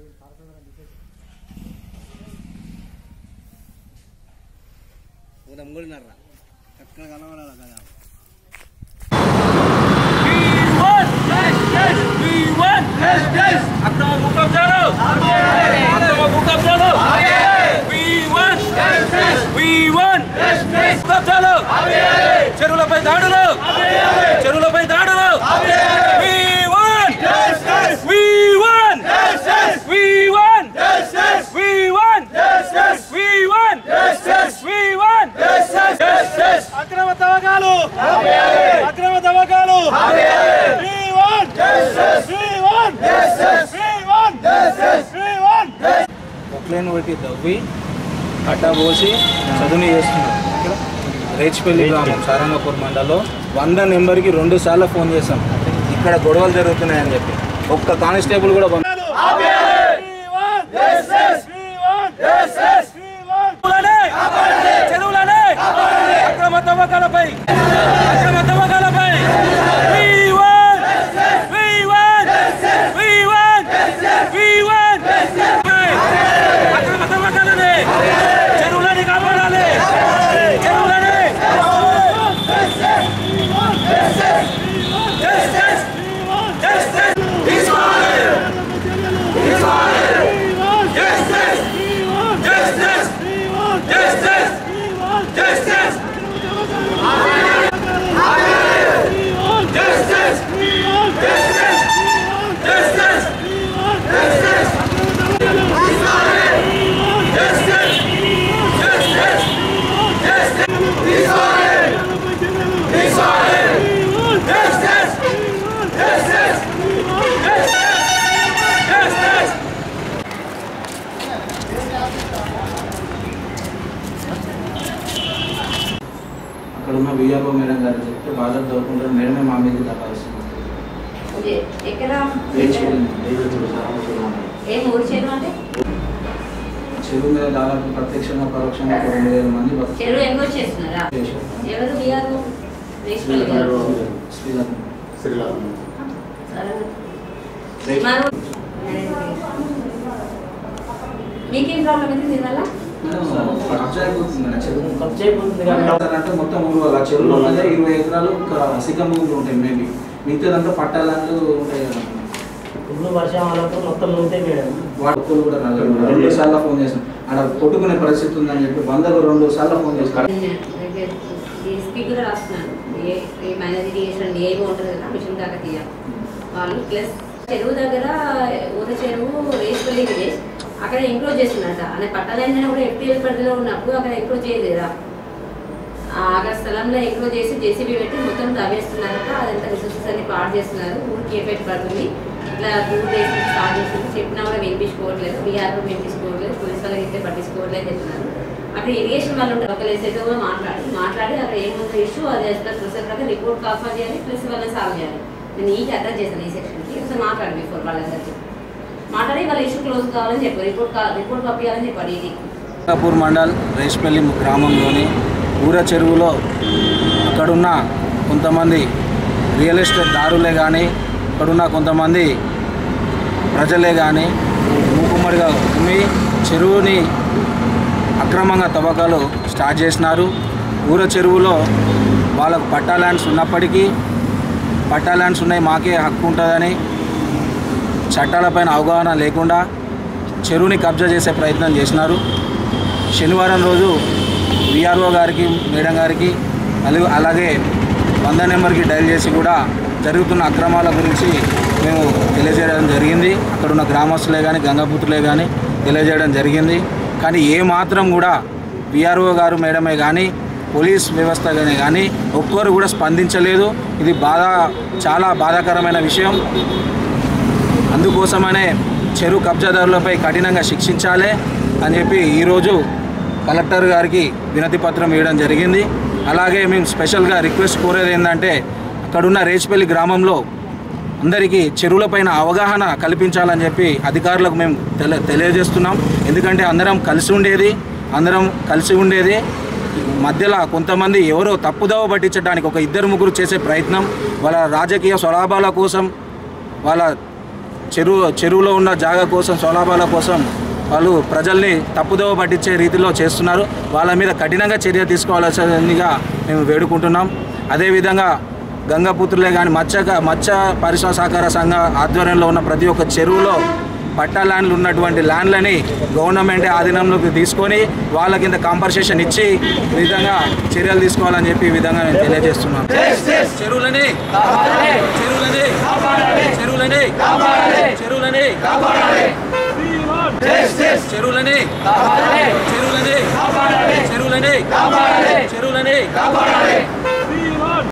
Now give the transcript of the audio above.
రంగులున్నారా చక్కగా కనబడాలి కదా చెరువులపై దాడులు చెరువులపై దాడులు We won! We won! We won! We won! We won! We won! అక్రమ తవ్వకాలు అక్రమ తవ్వకాలు We won! We won! We won! We won! Poclain ఒకటి దవ్వి కట్ట పోసి చదువుని చేస్తున్నారు ఇక్కడ రేచిపల్లి గ్రామం సారంగపూర్ మండలంలో వంద నెంబర్కి రెండు సార్లు ఫోన్ చేశాం ఇక్కడ గొడవలు జరుగుతున్నాయని చెప్పి ఒక్క కానిస్టేబుల్ కూడా పంప- చెరువులనే అక్రమ తవ్వకాలపై అక్రమ తవ్వకాలపై We won! We won! We won! We won! అక్రమ తవ్వకాలని చెరువులని కాపాడాలి చెరువులని Justice! Justice! Justice! Justice! Justice! Justice! Justice! Justice! Justice! Justice! Justice! Justice! Justice! Justice! అక్కడ ఉన్న విఆర్ఓ మేడం గారు చెప్తే బాధ దొరకకుండా మేడమే మా మీద దబాయిస్తున్నారు ఇది ఎక్కడ రేచిపల్లి ఏం ఊరు చెరువు అంటే చెరువు మీద దాదాపు ప్రత్యక్షంగా పరోక్షంగా ఒక రెండు వేల మంది బతుకు- చెరువు ఎంగోజ్ చేస్తున్నారా చేశారు. ఎవరు బిఆర్ రేష్పల్లి గారు శ్రీలంక. సరే. రేచి- మరి మీకేం ప్రాబ్లం అయితే దీనివల్ల కబ్జా అయిపోతుంది మేడం చెరువు అంటే మొత్తం ఊరు వాళ్ళ చెరువులో ఉన్నదే ఇరవై ఎకరాలు ఒక సిగ్గం భూములు ఉంటాయి మేబీ మిగతాదంతా పట్టాలంటూ ఉంటాయి కదా ఇప్పుడు వర్షం వాళ్ళప్పుడు మొత్తం ఉంటాయి మేడం వాడుకోలు కూడా రాలేదు రెండు సార్లు ఫోన్ చేసాం ఆడ కొట్టుకునే పరిస్థితి ఉందని చెప్పి వందలు రెండు సార్లు ఫోన్ చేసాం డిఎస్పీ కూడా రాస్తున్నాను ఏ ఏ మేనేజ్ ఇరిగేషన్ ఏమో ఉంటుంది కదా మిషన్ కాకతీయ వాళ్ళు ప్లస్ చెరువు దగ్గర ఊర చెరువు రేసుపల్లి విలేజ్ అక్కడ ఎంక్లోజ్ చేస్తున్నట అనే పట్టాలైనా కూడా ఎఫ్టీఎల్ పరిధిలో ఉన్నప్పుడు అక్కడ ఎంక్లోజ్ చేయలేదా ఆ అక్కడ స్థలంలో ఎంక్లోజ్ చేసి జేసీబీ పెట్టి మొత్తం తవ్వేస్తున్నారట అదంతా రిసోర్సెస్ అన్ని పాడు చేస్తున్నారు ఊరికి ఎఫెక్ట్ పడుతుంది ఇట్లా టూ డేస్ నుంచి స్టార్ట్ చేస్తుంది చెప్పినా కూడా వినిపించుకోవట్లేదు బీఆర్ వినిపించుకోవట్లేదు పోలీస్ వాళ్ళకి అయితే పట్టించుకోవట్లేదు చెప్తున్నారు అక్కడ ఇరిగేషన్ వాళ్ళు ఉంటారు ఒకరు ఎస్ఐతో కూడా మాట్లాడి మాట్లాడి అక్కడ ఏముందో ఇష్యూ అది ఎట్లా ప్రొసెస్ ప్రకారం రిపోర్ట్ కాఫర్ చేయాలి ప్లస్ వాళ్ళని సాల్వ్ చేయాలి నేను ఈ అడ్రస్ చేశాను ఈ సెక్షన్కి ఒకసారి మాట్లాడి బిఫోర్ వాళ్ళందరికీ మాట్లాడి వాళ్ళ ఇష్యూ క్లోజ్ కావాలని చెప్పారు రిపోర్ట్ రిపోర్ట్ పంపించాలని చెప్పాడు ఇది కాపూర్ మండల్ రేష్పల్లి గ్రామంలోని ఊర చెరువులో అక్కడున్న కొంతమంది రియల్ ఎస్టేట్ దారులే కానీ అక్కడున్న కొంతమంది ప్రజలే కానీ మూకుమ్మడిగా ఉమ్మి చెరువుని అక్రమంగా తవ్వకాలు స్టార్ట్ చేసినారు ఊర చెరువులో వాళ్ళకు పట్టా ల్యాండ్స్ ఉన్నప్పటికీ పట్టా ల్యాండ్స్ ఉన్నాయి మాకే హక్కు ఉంటుందని చట్టాలపైన అవగాహన లేకుండా చెరువుని కబ్జా చేసే ప్రయత్నం చేసినారు శనివారం రోజు విఆర్ఓ గారికి మేడం గారికి అలా- అలాగే వంద నెంబర్కి డయల్ చేసి కూడా జరుగుతున్న అక్రమాల గురించి మేము తెలియజేయడం జరిగింది అక్కడ ఉన్న గ్రామస్తులే కానీ గంగాపుత్రులే కానీ తెలియజేయడం జరిగింది కానీ ఏ మాత్రం కూడా విఆర్ఓ గారు మేడమే కానీ పోలీస్ వ్యవస్థ కానీ కానీ ఒక్కరు కూడా స్పందించలేదు ఇది బాధ చాలా బాధాకరమైన విషయం అందుకోసమనే చెరువు కబ్జాదారులపై కఠినంగా శిక్షించాలి అని చెప్పి ఈరోజు కలెక్టర్ గారికి వినతి పత్రం ఇవ్వడం జరిగింది అలాగే మేము స్పెషల్గా రిక్వెస్ట్ కోరేది ఏంటంటే అక్కడున్న రేచిపల్లి గ్రామంలో అందరికీ చెరువులపైన అవగాహన కల్పించాలని చెప్పి అధికారులకు మేము తెల తెలియజేస్తున్నాం ఎందుకంటే అందరం కలిసి ఉండేది అందరం కలిసి ఉండేది మధ్యలో కొంతమంది ఎవరో తప్పుదోవ పట్టించడానికి ఒక ఇద్దరు ముగ్గురు చేసే ప్రయత్నం వాళ్ళ రాజకీయ స్వలాభాల కోసం వాళ్ళ చెరువు చెరువులో ఉన్న జాగా కోసం స్వలాభాల కోసం వాళ్ళు ప్రజల్ని తప్పుదోవ పట్టించే రీతిలో చేస్తున్నారు వాళ్ళ మీద కఠినంగా చర్య తీసుకోవాల్సిందిగా మేము వేడుకుంటున్నాం అదేవిధంగా గంగపుత్రులే కానీ మత్స్య మత్స్య పరిశ్రమ సహకార సంఘ ఆధ్వర్యంలో ఉన్న ప్రతి ఒక్క చెరువులో పట్టా ల్యాండ్లు ఉన్నటువంటి ల్యాండ్లని గవర్నమెంట్ ఆధీనంలోకి తీసుకొని వాళ్ళకి ఇంత కాంపన్సేషన్ ఇచ్చి ఈ విధంగా చర్యలు తీసుకోవాలని చెప్పి ఈ విధంగా నేను తెలియజేస్తున్నాను చెరువులని చెరువులని చెరువులని చెరువులని చెరువులని చెరువులని చెరువులని చెరువులని